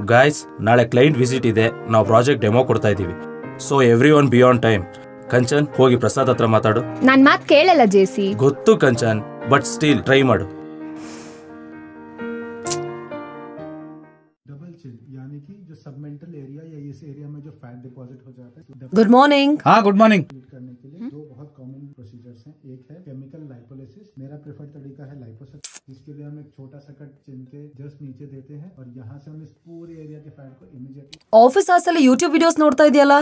Guys ನಾಳೆ client visit ಇದೆ ನಾವು ಪ್ರಾಜೆಕ್ಟ್ ಡೆಮೋ ಕೊಡ್ತಾ ಇದ್ದೀವಿ so every one be on time Kanchan ಹೋಗಿ ಪ್ರಸಾದ್ ಹತ್ರ ಮಾತಾಡು ನನ್ ಮಾತ್ ಕೇಳಲ್ಲ ಜೇಸಿ ಗೊತ್ತು ಕಂಚನ್ ಬಟ್ ಸ್ಟಿಲ್ ಟ್ರೈ ಮಾಡು डबल चिल यानी कि जो सबमेंटल एरिया या इस एरिया में जो फैट डिपॉजिट हो जाता है तो गुड मॉर्निंग हाँ गुड मॉर्निंग डिलीट करने के लिए दो बहुत कॉमन प्रोसीजर्स हैं एक है केमिकल लाइपोलिसिस मेरा प्रेफर्ड तरीका है लाइपोसिस जिसके लिए हम एक छोटा सा कट चिन के जस्ट नीचे देते हैं और यहाँ से हम इस पूरे एरिया के फैट को इमीडिएटली ಆಫೀಸ್ ಹಾಸಲ್ಲಿ ಯೂಟ್ಯೂಬ್ ವಿಡಿಯೋಸ್ ನೋಡ್ತಾ ಇದೆಯಲ್ಲ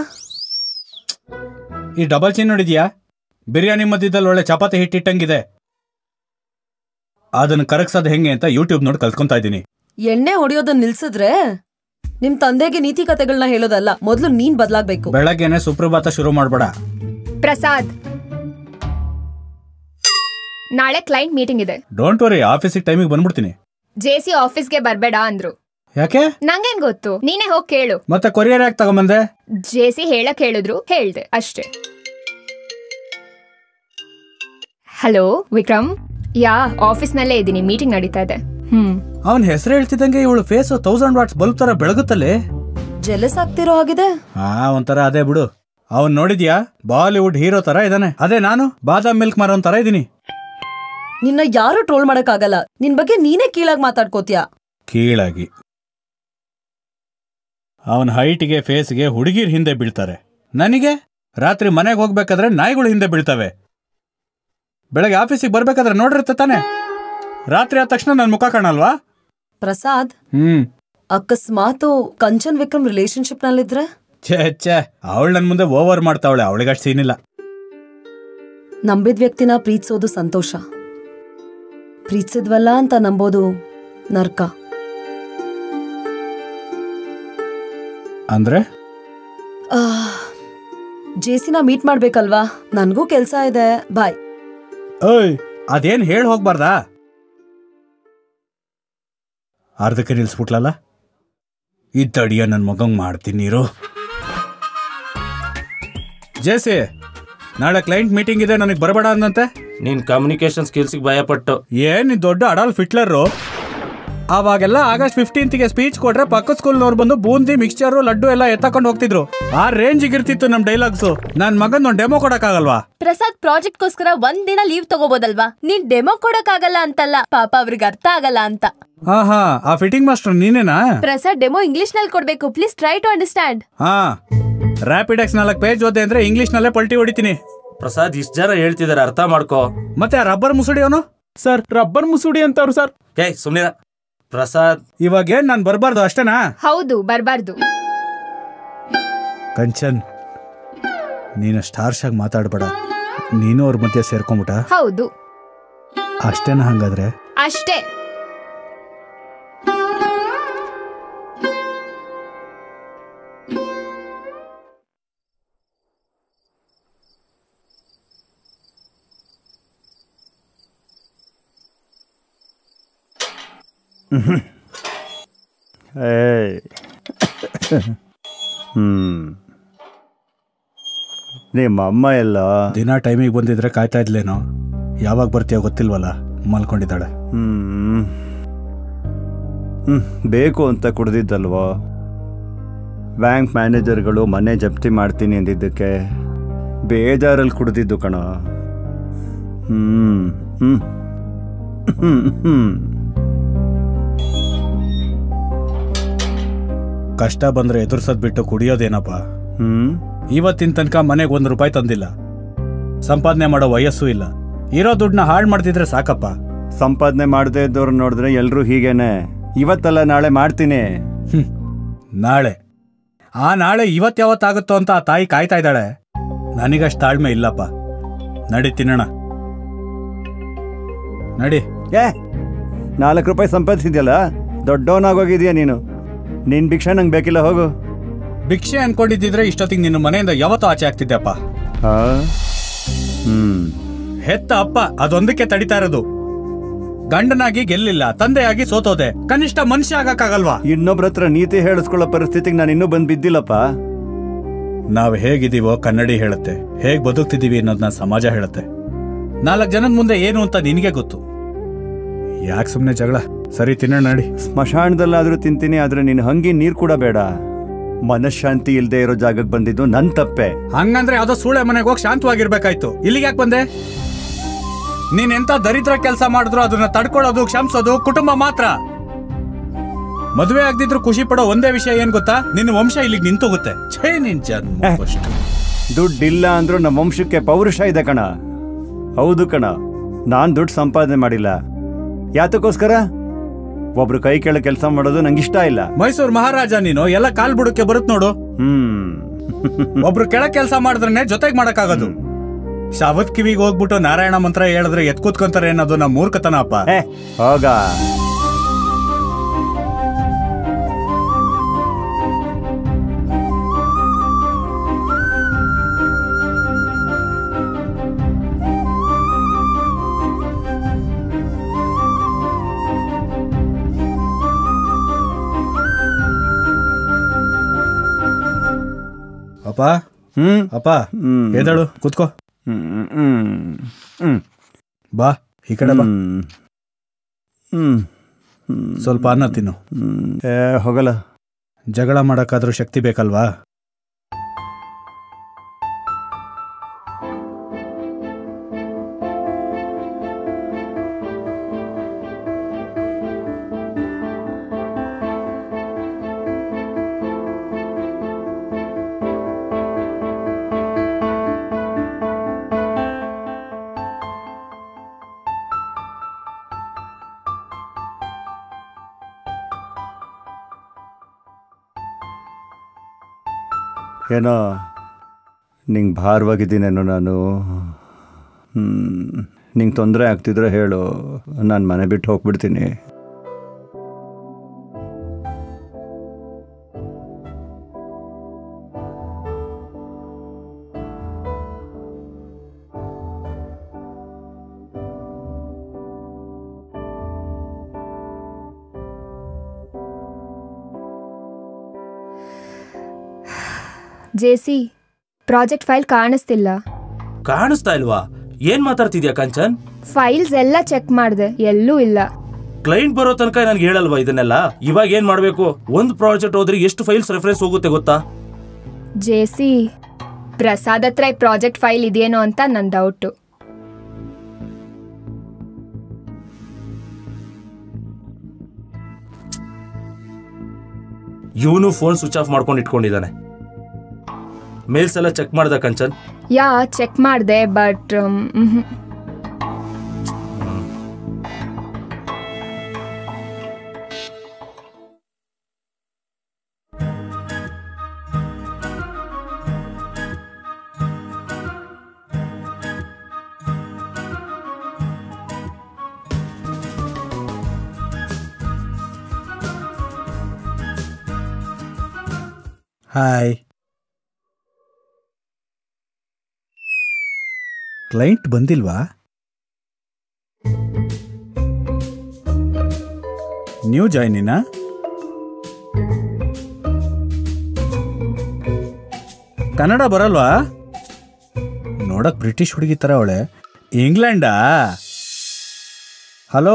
ಈ ಡಬಲ್ ಚಿನ್ ನೋಡಿದ್ಯಾ ಬಿರಿಯಾನಿ ಮಧ್ಯದಲ್ಲಿ ಒಳ್ಳೆ ಚಪಾತಿ ಹಿಟ್ಟಿಟ್ಟಂಗಿದೆ ಅದನ್ನ ಕರಗ್ಸೋದು ಹೆಂಗೆ ಅಂತ ಯೂಟ್ಯೂಬ್ ನೋಡಿ ಕಲ್ತ್ಕೊಂತಾ ಇದ್ದೀನಿ ಎಣ್ಣೆ ಹೊಡೆಯೋದನ್ನ ನಿಲ್ಸಿದ್ರೆ ನಿಮ್ ತಂದೆಗೆ ನೀತಿ ಕತೆಗಳನ್ನ ಹೇಳೋದಲ್ಲ ಮೊದಲು ನೀನ್ ಬದಲಾಗ್ಬೇಕು ಬೆಳಗ್ಗೆನೆ ಸುಪ್ರಭಾತ ಶುರು ಮಾಡ್ಬೇಡ ಪ್ರಸಾದ್ ನಾಳೆ ಕ್ಲೈಂಟ್ ಮೀಟಿಂಗ್ ಇದೆ ಡೋಂಟ್ ವರಿ ಆಫೀಸಿಗೆ ಟೈಮಿಗೆ ಬಂದ್ಬಿಡ್ತೀನಿ ಜೇಸಿ ಆಫೀಸ್ಗೆ ಬರ್ಬೇಡ ಅಂದ್ರು ಯಾಕೆ ನಂಗೇನ್ ಗೊತ್ತು ನೀನೇ ಹೋಗ್ ಕೇಳು ಮತ್ತೆ ಕೊರಿಯರ್ ಯಾಕೆ ತಗೊಂಬಂದೆ ಜೇಸಿ ಹೇಳಕ್ ಹೇಳಿದ್ರು ಹೇಳ್ದೆ ಅಷ್ಟೇ ಹಲೋ ವಿಕ್ರಮ್ ಯಾ ಆಫೀಸ್ನಲ್ಲೇ ಇದ್ದೀನಿ ಮೀಟಿಂಗ್ ನಡೀತಾ ಇದೆ ಹ್ಮ್ ಅವನ್ ಹೆಸರು ಹೇಳ್ತಿದ್ದಂಗೆ ಇವಳು ಫೇಸ್ ತೌಸಂಡ್ ವಾಟ್ಸ್ ಬಲ್ಬ್ ತರ ಬೆಳಗುತ್ತಲ್ಲೇ ಜೆಲಸ್ ಆಗ್ತಿರೋ ಹಾಗಿದೆ ಹಾ ಒಂಥರ ಅದೇ ಬಿಡು ಅವನ್ ನೋಡಿದ್ಯಾ ಬಾಲಿವುಡ್ ಹೀರೋ ತರ ಇದಾನೆ ಅದೇ ನಾನು ಬಾದಾಮ್ ಮಿಲ್ಕ್ ಮಾರೋನ್ ತರ ಇದೀನಿ ನಿನ್ನ ಯಾರು ಟ್ರೋಲ್ ಮಾಡಕ್ಕಾಗಲ್ಲ ನಿನ್ ಬಗ್ಗೆ ನೀನೇ ಕೀಳಾಗಿ ಮಾತಾಡ್ಕೋತೀಯ ಕೀಳಾಗಿ ಅವನ ಹೈಟ್ಗೆ ಫೇಸ್ಗೆ ಹುಡುಗಿರ್ ಹಿಂದೆ ಬೀಳ್ತಾರೆ ನನಗೆ ರಾತ್ರಿ ಮನೆಗೆ ಹೋಗ್ಬೇಕಾದ್ರೆ ನಾಯಿಗಳು ಹಿಂದೆ ಬೀಳ್ತವೆ ಬೆಳಗ್ಗೆ ಆಫೀಸಿಗೆ ಬರ್ಬೇಕಾದ್ರೆ ನೋಡಿರುತ್ತೆ ತಾನೆ ರಾತ್ರಿ ಆದ ತಕ್ಷಣ ನನ್ನ ಮುಖ ಕಾಣಲ್ವಾ ಪ್ರಸಾದ್ ಹ್ಮ್ ಅಕಸ್ಮಾತು ಕಂಚನ್ ವಿಕ್ರಮ್ ರಿಲೇಶನ್ಶಿಪ್ ನಲ್ಲಿದ್ರೆ ಛೇ ಛೇ ಅವಳು ನನ್ನ ಮುಂದೆ ಓವರ್ ಮಾಡ್ತಾವಳೆ ಅವಳಿಗಷ್ಟು ಸೀನಿಲ್ಲ ನಂಬಿದ ವ್ಯಕ್ತಿನ ಪ್ರೀತಿಸೋದು ಸಂತೋಷ ಪ್ರೀತಿಸಿದ್ವಲ್ಲ ಅಂತ ನಂಬೋದು ನರ್ಕ ಅಂದ್ರೆ ಜೇಸಿನ ಮೀಟ್ ಮಾಡ್ಬೇಕಲ್ವಾ ನನ್ಗೂ ಕೆಲ್ಸ ಇದೆ ಬಾಯ್ ಓಯ್ ಅದೇನ್ ಹೇಳಿ ಹೋಗ್ಬಾರ್ದಾ ಅರ್ಧಕ್ಕೆ ನಿಲ್ಸ್ಬಿಟ್ಲಲ್ಲ ಇದ್ದಡಿಯ ನನ್ನ ಮಗಂಗ್ ಮಾಡ್ತೀನಿ ನೀರು ಜೇಸಿ ನಾಳೆ ಕ್ಲೈಂಟ್ ಮೀಟಿಂಗ್ ಇದೆ ನನಗೆ ಬರಬೇಡ ಅಂದಂತೆ ನೀನ್ ಕಮ್ಯುನಿಕೇಶನ್ ಸ್ಕಿಲ್ಸ್ಗೆ ಭಯಪಟ್ಟು ಏನ್ ಈ ದೊಡ್ಡ ಅಡಾಲ್ಫ್ ಹಿಟ್ಲರು ಅವಾಗೆಲ್ಲ ಆಗಸ್ಟ್ ಫಿಫ್ಟೀನ್ತ್ಗೆ ಸ್ಪೀಚ್ ಕೊಟ್ರೆ ಪಕ್ಕದ ಸ್ಕೂಲ್ನವ್ರು ಬಂದು ಬೂಂದಿ ಮಿಕ್ಸ್ಚರು ಲಡ್ಡು ಎಲ್ಲ ಎತ್ತಕೊಂಡು ಹೋಗ್ತಿದ್ರು ಆ ರೇಂಜಿಗೆ ಇರ್ತಿತ್ತು ನಮ್ ಡೈಲಾಗ್ಸು ನನ್ ಮಗನ್ ಒಂದು ಡೆಮೋ ಕೊಡಕ್ಕಾಗಲ್ವಾ ಪ್ರಸಾದ್ ಪ್ರಾಜೆಕ್ಟ್ಗೋಸ್ಕರ ಒಂದ್ ದಿನ ಲೀವ್ ತಗೋಬೋದಲ್ವಾ ನೀನ್ ಡೆಮೋ ಕೊಡಕ್ಕಾಗಲ್ಲ ಅಂತಲ್ಲ ಪಾಪ ಅವ್ರಿಗೆ ಅರ್ಥ ಆಗಲ್ಲ ಅಂತ ಹಾ ಹಾ ಆ ಫಿಟ್ಟಿಂಗ್ ಮಾಸ್ಟರ್ ನೀನೇನಾ ಪ್ರಸಾದ್ ಡೆಮೋ ಇಂಗ್ಲಿಷ್ ನಲ್ಲಿ ಕೊಡ್ಬೇಕು ಪ್ಲೀಸ್ ಟ್ರೈ ಟು ಅಂಡರ್ಸ್ಟ್ಯಾಂಡ್ ಹಾ ರ್ಯಾಪಿಡ್ ಎಕ್ಸ್ ನಾಲ್ಕು ಪೇಜ್ ಓದೆ ಅಂದ್ರೆ ಇಂಗ್ಲಿಷ್ ನಲ್ಲೇ ಪಲ್ಟಿ ಹೊಡಿತೀನಿ ಪ್ರಸಾದ್ ಇಷ್ಟ ಜನ ಹೇಳ್ತಿದಾರೆ ಅರ್ಥ ಮಾಡ್ಕೋ ಮತ್ತೆ ಆ ರಬ್ಬರ್ ಮುಸುಡಿ ಅವನು ಸರ್ ರಬ್ಬರ್ ಮುಸುಡಿ ಅಂತವ್ರು ಸರ್ ಏಯ್ ಸುಮ್ನಿರ ಪ್ರಸಾದ್ ಇವಾಗ ಏನ್ ನಾನು ಬರಬಾರ್ದು ಅಷ್ಟೇನಾ ಹೌದು ಬರ್ಬಾರ್ದು ಕಂಚನ್ ನೀನು ಸ್ಟಾರ್ಶ್ ಆಗಿ ಮಾತಾಡ್ಬೇಡ ನೀನು ಅವ್ರ ಮಧ್ಯೆ ಸೇರ್ಕೊಂಬಿಟ ಹೌದು ಅಷ್ಟೇನಾ ಹಂಗಾದ್ರೆ ಅಷ್ಟೇ ಏಯ್ ಹ್ಮ್ ನಿಮ್ಮ ಅಮ್ಮ ಎಲ್ಲ ದಿನ ಟೈಮಿಗೆ ಬಂದಿದ್ರೆ ಕಾಯ್ತಾ ಇದ್ಲೇನೋ ಯಾವಾಗ ಬರ್ತೀಯೋ ಗೊತ್ತಿಲ್ವಲ್ಲ ಮಲ್ಕೊಂಡಿದ್ದಾಳೆ ಹ್ಮ್ ಹ್ಮ್ ಬೇಕು ಅಂತ ಕುಡ್ದಿದ್ದಲ್ವೋ ಬ್ಯಾಂಕ್ ಮ್ಯಾನೇಜರ್ಗಳು ಮನೆ ಜಪ್ತಿ ಮಾಡ್ತೀನಿ ಅಂದಿದ್ದಕ್ಕೆ ಬೇಜಾರಲ್ಲಿ ಕುಡ್ದಿದ್ದು ಕಣ ಹ್ಮ್ ಹ್ಮ್ ಹ್ಮ್ ಹ್ಮ್ ಕಷ್ಟ ಬಂದ್ರೆ ಎದುರ್ಸೋದ್ ಬಿಟ್ಟು ಕುಡಿಯೋದೇನಪ್ಪ ಹ್ಮ್ ಇವತ್ತಿನ ತನಕ ಮನೆಗೆ ಒಂದು ರೂಪಾಯಿ ತಂದಿಲ್ಲ ಸಂಪಾದನೆ ಮಾಡೋ ವಯಸ್ಸು ಇಲ್ಲ ಇರೋ ದುಡ್ಡನ್ನ ಹಾಳು ಮಾಡ್ತಿದ್ರೆ ಸಾಕಪ್ಪ ಸಂಪಾದನೆ ಮಾಡದೇ ಇದ್ದವ್ರು ನೋಡಿದ್ರೆ ಎಲ್ಲರೂ ಹೀಗೇನೆ ಇವತ್ತಲ್ಲ ನಾಳೆ ಮಾಡ್ತೀನಿ ಹ್ಮ್. ನಾಳೆ ಆ ನಾಳೆ ಇವತ್ ಯಾವತ್ತಾಗುತ್ತೋ ಅಂತ ಆ ತಾಯಿ ಕಾಯ್ತಾ ಇದ್ದಾಳೆ ನನಗಷ್ಟು ತಾಳ್ಮೆ ಇಲ್ಲಪ್ಪ ನಡಿ ತಿನ್ನೋಣ ನಡಿ ಏ ನಾಲ್ಕು ರೂಪಾಯಿ ಸಂಪಾದಿಸಿದ್ಯಲ್ಲ ದೊಡ್ಡವನಾಗೋಗಿದ್ಯಾ ನೀನು ನಿನ್ ಭಿಕ್ಷೆ ನಂಗೆ ಬೇಕಿಲ್ಲ ಹೋಗು ಭಿಕ್ಷೆ ಅನ್ಕೊಂಡಿದ್ದಿದ್ರೆ ಇಷ್ಟೊತ್ತಿಗೆ ನಿನ್ನ ಮನೆಯಿಂದ ಯಾವತ್ತೂ ಆಚೆ ಆಗ್ತಿದ್ದೆಪ್ಪ ಹಾ ಹ್ಮ್ ಹೆತ್ತ ಅಪ್ಪ ಅದೊಂದಕ್ಕೆ ತಡಿತಾ ಇರೋದು ಗಂಡನಾಗಿ ಗೆಲ್ಲಿಲ್ಲ ತಂದೆಯಾಗಿ ಸೋತೋದೆ ಕನಿಷ್ಠ ಮನುಷ್ಯ ಆಗಕ್ಕಾಗಲ್ವಾ ಇನ್ನೊಬ್ರ ಹತ್ರ ನೀತಿ ಹೇಳಿಸ್ಕೊಳ್ಳೋ ಪರಿಸ್ಥಿತಿಗೆ ನಾನು ಇನ್ನೂ ಬಂದು ಬಿದ್ದಿಲ್ಲಪ್ಪ ನಾವು ಹೇಗಿದ್ದೀವೋ ಕನ್ನಡಿ ಹೇಳುತ್ತೆ ಹೇಗ್ ಬದುಕ್ತಿದೀವಿ ಅನ್ನೋದನ್ನ ಸಮಾಜ ಹೇಳುತ್ತೆ ನಾಲ್ಕು ಜನದ ಮುಂದೆ ಏನು ಅಂತ ನಿನಗೆ ಗೊತ್ತು ಯಾಕೆ ಸುಮ್ಮನೆ ಜಗಳ ಸರಿ ತಿನ್ನೋಣ ನಡಿ ಸ್ಮಶಾನದಲ್ಲಾದ್ರೂ ತಿಂತೀನಿ ಆದ್ರೆ ನೀನು ಹಂಗಿ ನೀರು ಕೂಡ ಬೇಡ ಮನಃಶಾಂತಿ ಇಲ್ಲದೆ ಇರೋ ಜಾಗಕ್ಕೆ ಬಂದಿದ್ದು ನನ್ ತಪ್ಪೆ ಹಂಗಂದ್ರೆ ಯಾವ್ದೋ ಸೂಳೆ ಮನೆಗೆ ಹೋಗಿ ಶಾಂತವಾಗಿರ್ಬೇಕಾಯ್ತು ಇಲ್ಲಿಗೆ ಯಾಕೆ ಬಂದೆ ನೀನ್ ಎಂತ ದರಿದ್ರ ಕೆಲಸ ಮಾಡಿದ್ರು ಅದನ್ನ ತಡ್ಕೊಳ್ಳೋದು ಕ್ಷಮಿಸೋದು ಕುಟುಂಬ ಮಾತ್ರ ಮದುವೆ ಆಗದಿದ್ರು ಖುಷಿ ಪಡೋ ಒಂದೇ ವಿಷಯ ಏನ್ ಗೊತ್ತಾ ನಿನ್ನ ವಂಶ ಇಲ್ಲಿಗೆ ನಿಂತೋಗುತ್ತೆ ಛೇ ನಿನ್ ಜನ್ಮ ಏ. first. ದುಡ್ಡಿಲ್ಲ ಅಂದ್ರೂ ನಮ್ಮ ವಂಶಕ್ಕೆ ಪೌರುಷ ಇದೆ ಕಣ ಹೌದು ಕಣ ನಾನ್ ದುಡ್ಡು ಸಂಪಾದನೆ ಮಾಡಿಲ್ಲ ಯಾತಕ್ಕೋಸ್ಕರ ಒಬ್ರು ಕೈ ಕೆಳ ಕೆಲಸ ಮಾಡೋದು ನಂಗೆ ಇಷ್ಟ ಇಲ್ಲ ಮೈಸೂರು ಮಹಾರಾಜ ನೀನು ಎಲ್ಲ ಕಾಲ್ ಬುಡಕ್ಕೆ ಬರುತ್ ನೋಡು ಹ್ಮ್ ಒಬ್ರು ಕೆಳ ಕೆಲಸ ಮಾಡಿದ್ರೆ ಜೊತೆಗ್ ಮಾಡಕ್ಕಾಗೋದು ಶಾವತ್ ಕಿವಿಗೆ ಹೋಗ್ಬಿಟ್ಟು ನಾರಾಯಣ ಮಂತ್ರ ಹೇಳಿದ್ರೆ ಎತ್ ಕೂತ್ಕೊಂತಾರೆ ಅನ್ನೋದು ನಮ್ಮ ಮೂರ್ಖತನ ಅಪ್ಪ ಏ ಹೋಗ ಅಪ್ಪ ಹ್ಮ್ ಅಪ್ಪ ಹ್ಮ್. ಎದಳು ಕೂತ್ಕೋ ಹ್ಮ್ ಹ್ಮ್ ಹ್ಮ್ ಬಾ ಈ ಕಡೆ ಬಾ ಹ್ಮ್ ಹ್ಮ್ ಹ್ಮ್ ಸ್ವಲ್ಪ ಅನ್ನ ತಿನ್ನು ಹ್ಮ್. ಏ ಹೋಗಲ್ಲ ಜಗಳ ಮಾಡಕ್ಕಾದ್ರೂ ಶಕ್ತಿ ಬೇಕಲ್ವಾ ಏನೋ ನಿಂಗೆ ಭಾರವಾಗಿದ್ದೀನೇನೋ ನಾನು ಹ್ಮ್ ನಿಂಗೆ ತೊಂದರೆ ಆಗ್ತಿದ್ರೆ ಹೇಳು ನಾನು ಮನೆ ಬಿಟ್ಟು ಹೋಗ್ಬಿಡ್ತೀನಿ ಜೇಸಿ ಪ್ರಾಜೆಕ್ಟ್ ಫೈಲ್ ಕಾಣಿಸ್ತಿಲ್ಲ ಕಾಣಿಸ್ತಾ ಇಲ್ವಾ ಏನ್ ಮಾತಾಡ್ತಿದ್ಯಾ ಕಂಚನ್ ಫೈಲ್ಸ್ ಎಲ್ಲ ಚೆಕ್ ಮಾಡಿದೆ ಎಲ್ಲೂ ಇಲ್ಲ ಕ್ಲೈಂಟ್ ಬರೋ ತನಕ ನನ್ಗೆ ಹೇಳಲ್ವಾ ಇದನ್ನೆಲ್ಲ ಇವಾಗ ಏನ್ ಮಾಡ್ಬೇಕು ಒಂದ್ ಪ್ರಾಜೆಕ್ಟ್ ಹೋದ್ರೆ ಎಷ್ಟು ಫೈಲ್ಸ್ ರೆಫರೆನ್ಸ್ ಹೋಗುತ್ತೆ ಗೊತ್ತಾ ಜೇಸಿ ಪ್ರಸಾದ್ ಹತ್ರ ಈ ಪ್ರಾಜೆಕ್ಟ್ ಫೈಲ್ ಇದೆಯೇನೋ ಅಂತ ನನ್ನ ಡೌಟು ಇವನು ಫೋನ್ ಸ್ವಿಚ್ ಆಫ್ ಮಾಡ್ಕೊಂಡು ಇಟ್ಕೊಂಡಿದ್ದಾನೆ ಮೇಲ್ಸ್ ಎಲ್ಲ ಚೆಕ್ ಮಾಡ್ದ ಕಂಚನ್ ಯಾ ಚೆಕ್ ಮಾಡಿದೆ ಬಟ್ ಹಾಯ್ ಕ್ಲೈಂಟ್ ಬಂದಿಲ್ವಾ ನ್ಯೂ ಜಾಯ್ನಿನಾ ಕನ್ನಡ ಬರಲ್ವಾ ನೋಡಕ್ ಬ್ರಿಟಿಷ್ ಹುಡುಗಿ ತರ ಅವಳೆ ಇಂಗ್ಲೆಂಡಾ hello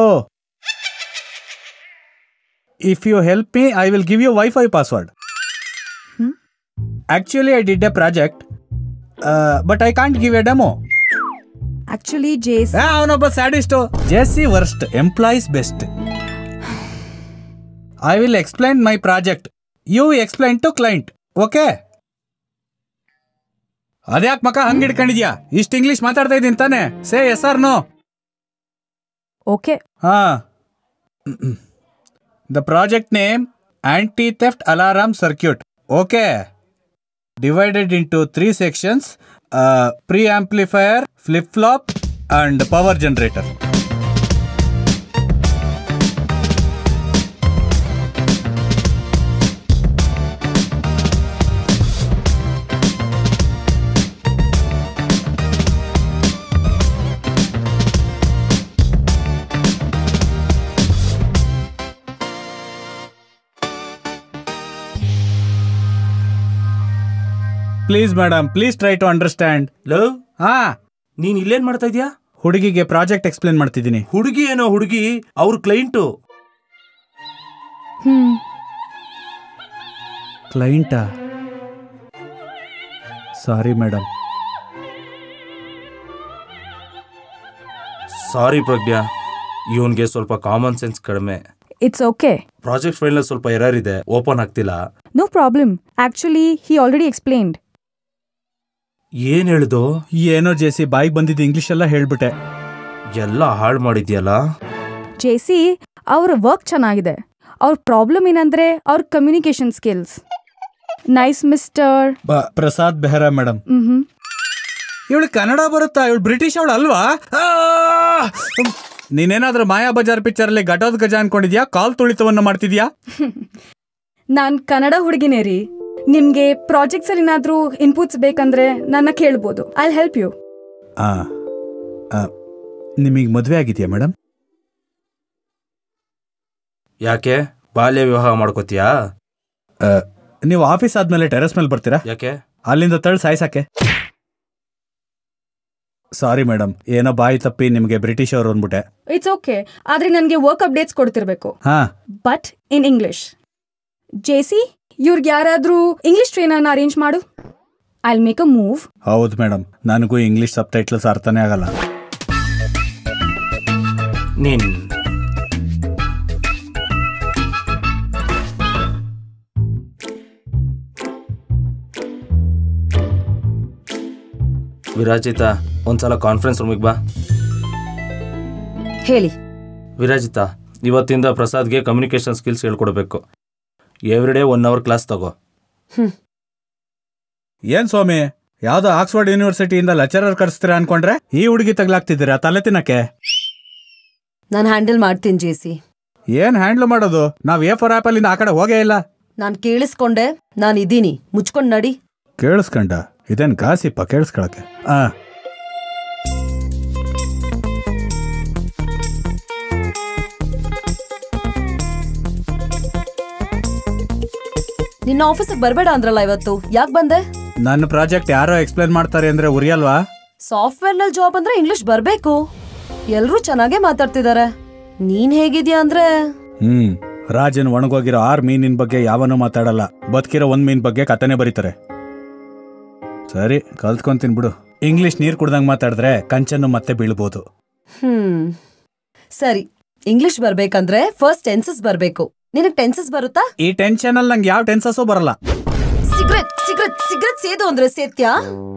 if you help me I will give you wifi password Actually, I did a project, uh, but I can't give a demo. Actually Jess ಅವನೊಬ್ಬ sadist Jessie worst employees best I will explain my project you explain to client okay ಅದ್ಯಾಕ್ ಮಕ ಹಂಗ್ ಹಿಡ್ಕೊಂಡಿದ್ಯಾ ಇಷ್ಟು ಇಂಗ್ಲಿಷ್ ಮಾತಾಡ್ತಾ ಇದ್ದೀನಿ ತಾನೆ say S R no okay ಹಾ the project name anti theft alarm circuit okay divided into three sections pre amplifier flip flop and power generator please madam please try to understand love ಹಾ ನೀನ್ ಇಲ್ಲೇನ್ ಮಾಡ್ತಾ ಇದ್ಯಾ ಹುಡುಗಿಗೆ project explain ಮಾಡ್ತಿದ್ದೀನಿ ಹುಡುಗಿ ಏನೋ ಹುಡುಗಿ ಅವ್ರ ಕ್ಲೈಂಟು ಹ್ಮ್ ಕ್ಲೈಂಟಾ ಸಾರಿ ಮೇಡಮ್ ಸಾರಿ ಪ್ರಜ್ಞಾ ಇವನ್ಗೆ ಸ್ವಲ್ಪ ಕಾಮನ್ ಸೆನ್ಸ್ ಕಡಿಮೆ ಇಟ್ಸ್ ಓಕೆ ಪ್ರಾಜೆಕ್ಟ್ ಫೈಲ್ ಸ್ವಲ್ಪ ಎರರ್ ಇದೆ ಓಪನ್ ಆಗ್ತಿಲ್ಲ no problem actually he already explained ಏನ್ ಹೇಳ್ದು ಏನೋ ಜೇಸಿ ಬಾಯಿಗೆ ಬಂದಿದ್ದು ಇಂಗ್ಲಿಷ್ ಎಲ್ಲ ಹೇಳ್ಬಿಟ್ಟೆ ಎಲ್ಲ ಹಾಳು ಮಾಡಿದ್ಯಲ್ಲ ಜೆ ಸಿ ಅವ್ರ ವರ್ಕ್ ಚೆನ್ನಾಗಿದೆ ಅವ್ರ ಪ್ರಾಬ್ಲಮ್ ಏನಂದ್ರೆ ಅವ್ರ ಕಮ್ಯುನಿಕೇಶನ್ ಸ್ಕಿಲ್ಸ್ ನೈಸ್ ಮಿಸ್ಟರ್ ಬ- ಪ್ರಸಾದ್ ಬೆಹರಾ ಮೇಡಮ್ ಹ್ಮ್ ಇವಳು ಕನ್ನಡ ಬರುತ್ತಾ ಇವಳು ಬ್ರಿಟಿಷ್ ಅವಳು ಅಲ್ವಾ ಆ! ನೀನೇನಾದ್ರೂ ಮಾಯಾ ಬಜಾರ್ ಪಿಕ್ಚರ್ ಅಲ್ಲಿ ಘಟೋದ್ ಗಜ ಅನ್ಕೊಂಡಿದ್ಯಾ ಕಾಲ್ ತುಳಿತವನ್ನ ಮಾಡ್ತಿದ್ಯಾ ನಾನ್ ಕನ್ನಡ ಹುಡುಗಿನೇ ರೀ ನಿಮ್ಗೆ ಪ್ರಾಜೆಕ್ಟ್ಸ್ ಅಲ್ಲಿ ಏನಾದ್ರೂ ಇನ್ಪುಟ್ಸ್ ಬೇಕಂದ್ರೆ ನನ್ನ ಕೇಳ್ಬೋದು ಐ ಹೆಲ್ಪ್ ಯು ಆ ನಿಮಗೆ ಮದುವೆ ಆಗಿದೆಯಾ ಮೇಡಮ್ ಯಾಕೆ ಬಾಲ್ಯ ವಿವಾಹ ಮಾಡ್ಕೋತೀಯಾ ನೀವು ಆಫೀಸ್ ಆದ್ಮೇಲೆ ಟೆರೆಸ್ ಮೇಲೆ ಬರ್ತೀರಾ ಯಾಕೆ ಅಲ್ಲಿಂದ ತಳ್ಳಿ ಸಾಯ್ಸಕ್ಕೆ ಸಾರಿ ಮೇಡಮ್ ಏನೋ ಬಾಯಿ ತಪ್ಪಿ ನಿಮಗೆ ಬ್ರಿಟಿಷ್ ಅವರು ಅಂದ್ಬಿಟ್ಟೆ ಇಟ್ಸ್ ಓಕೆ ಆದ್ರೆ ನನಗೆ ವರ್ಕ್ ಅಪ್ಡೇಟ್ಸ್ ಕೊಡ್ತಿರ್ಬೇಕು ಹಾ but in English J C ಇವ್ರಿಗೆ ಯಾರಾದ್ರೂ ಇಂಗ್ಲಿಷ್ ಟ್ರೈನರ್ನ ಅರೇಂಜ್ ಮಾಡು ಐ ಮೇಕ್ ಅ ಮೂವ್ ಹೌದು ಮೇಡಮ್ ನನಗೂ ಇಂಗ್ಲಿಷ್ ಸಬ್ ಟೈಟ್ಲ್ಸ್ ಅರ್ಥನೇ ಆಗಲ್ಲ ನೀನ್ ವಿರಾಜಿತ ಒಂದ್ಸಲ ಕಾನ್ಫರೆನ್ಸ್ ರೂಮಿಗೆ ಬಾ ಹೇಳಿ ವಿರಾಜಿತ ಇವತ್ತಿಂದ ಪ್ರಸಾದ್ಗೆ ಕಮ್ಯುನಿಕೇಶನ್ ಸ್ಕಿಲ್ಸ್ ಹೇಳ್ಕೊಡ್ಬೇಕು every day one hour class ತಗೋ ಏನ್ ಸ್ವಾಮಿ ಯಾವ್ದೋ ಆಕ್ಸ್ಫರ್ಡ್ ಯೂನಿವರ್ಸಿಟಿಯಿಂದ ಲೆಕ್ಚರರ್ ಕರ್ಸ್ತೀರಾ ಅನ್ಕೊಂಡ್ರೆ ಈ ಹುಡುಗಿ ತಗ್ಲಾಗ್ತಿದ್ದೀರಾ ತಲೆ ತಿನ್ನಕ್ಕೆ ನಾನು ಹ್ಯಾಂಡಲ್ ಮಾಡ್ತೀನಿ ಜೆ ಸಿ ಏನ್ ಹ್ಯಾಂಡ್ಲ್ ಮಾಡೋದು ನಾವ್ ಎ ಫಾರ್ ಆಪಲ್ ಇಂದ ಆ ಕಡೆ ಹೋಗೇ ಇಲ್ಲ ನಾನು ಕೇಳಿಸ್ಕೊಂಡೆ ನಾನು ಇದ್ದೀನಿ ಮುಚ್ಕೊಂಡ್ ನಡಿ ಕೇಳಿಸ್ಕಂಡ ಇದೇನ್ ಗಾಸಿಪ್ಪ ಕೇಳಿಸ್ಕೊಳಕ್ಕೆ ಆ ನಿನ್ನ ಆಫೀಸಿಗೆ ಬರಬೇಡ ಅಂದ್ರಲ್ಲ ಇವತ್ತು ಯಾಕೆ ಬಂದೆ ನನ್ನ ಪ್ರಾಜೆಕ್ಟ್ ಯಾರೋ ಎಕ್ಸ್ಪ್ಲೇನ್ ಮಾಡ್ತಾರೆ ಅಂದ್ರೆ ಉರಿಯಲ್ವಾ ಸಾಫ್ಟ್ವೇರ್ ನಲ್ಲಿ ಜಾಬ್ ಅಂದ್ರೆ ಇಂಗ್ಲಿಷ್ ಬರ್ಬೇಕು ಎಲ್ರೂ ಚೆನ್ನಾಗೇ ಮಾತಾಡ್ತಿದ್ದಾರೆ ನೀನ್ ಹೇಗಿದ್ಯಾ ಅಂದ್ರೆ ಹ್ಮ್ ರಾಜನ್ ಒಣಗೋಗಿರೋ ಆರ್ ಮೀನಿನ ಬಗ್ಗೆ ಯಾವನೂ ಮಾತಾಡಲ್ಲ ಬದುಕಿರೋ ಒಂದ್ ಮೀನ್ ಬಗ್ಗೆ ಕಥೆನೆ ಬರೀತಾರೆ ಸರಿ ಕಲ್ತ್ಕೊಂತೀನಿ ಬಿಡು ಇಂಗ್ಲಿಷ್ ನೀರ್ ಕುಡ್ದಂಗ್ ಮಾತಾಡಿದ್ರೆ ಕಂಚನ್ನು ಮತ್ತೆ ಬೀಳ್ಬೋದು ಹ್ಮ್ ಸರಿ ಇಂಗ್ಲಿಷ್ ಬರ್ಬೇಕಂದ್ರೆ ಫಸ್ಟ್ ಟೆನ್ಸಸ್ ಬರ್ಬೇಕು ನಿನಗ್ ಟೆನ್ಸಸ್ ಬರುತ್ತಾ ಈ ಟೆನ್ಷನ್ ಅಲ್ಲಿ ನಂಗೆ ಯಾವ ಟೆನ್ಸಸ್ಸು ಬರಲ್ಲ ಸಿಗರೆಟ್ ಸಿಗರೆಟ್ ಸಿಗರೆಟ್ ಸೇದು ಅಂದ್ರೆ ಸೇತ್ಯಾ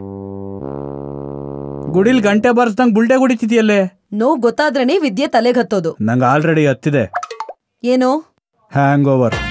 ಗುಡಿಲ್ ಗಂಟೆ ಬಾರಿಸ್ದಂಗ್ ಬುಲ್ಡೆ ಗುಡಿತಿದ್ಯಲ್ಲೇ ನೋವು ಗೊತ್ತಾದ್ರೇನೆ ವಿದ್ಯೆ ತಲೆಗೆ ಹತ್ತೋದು ನಂಗೆ ಆಲ್ರೆಡಿ ಹತ್ತಿದೆ ಏನು ಹ್ಯಾಂಗ್ ಓವರ್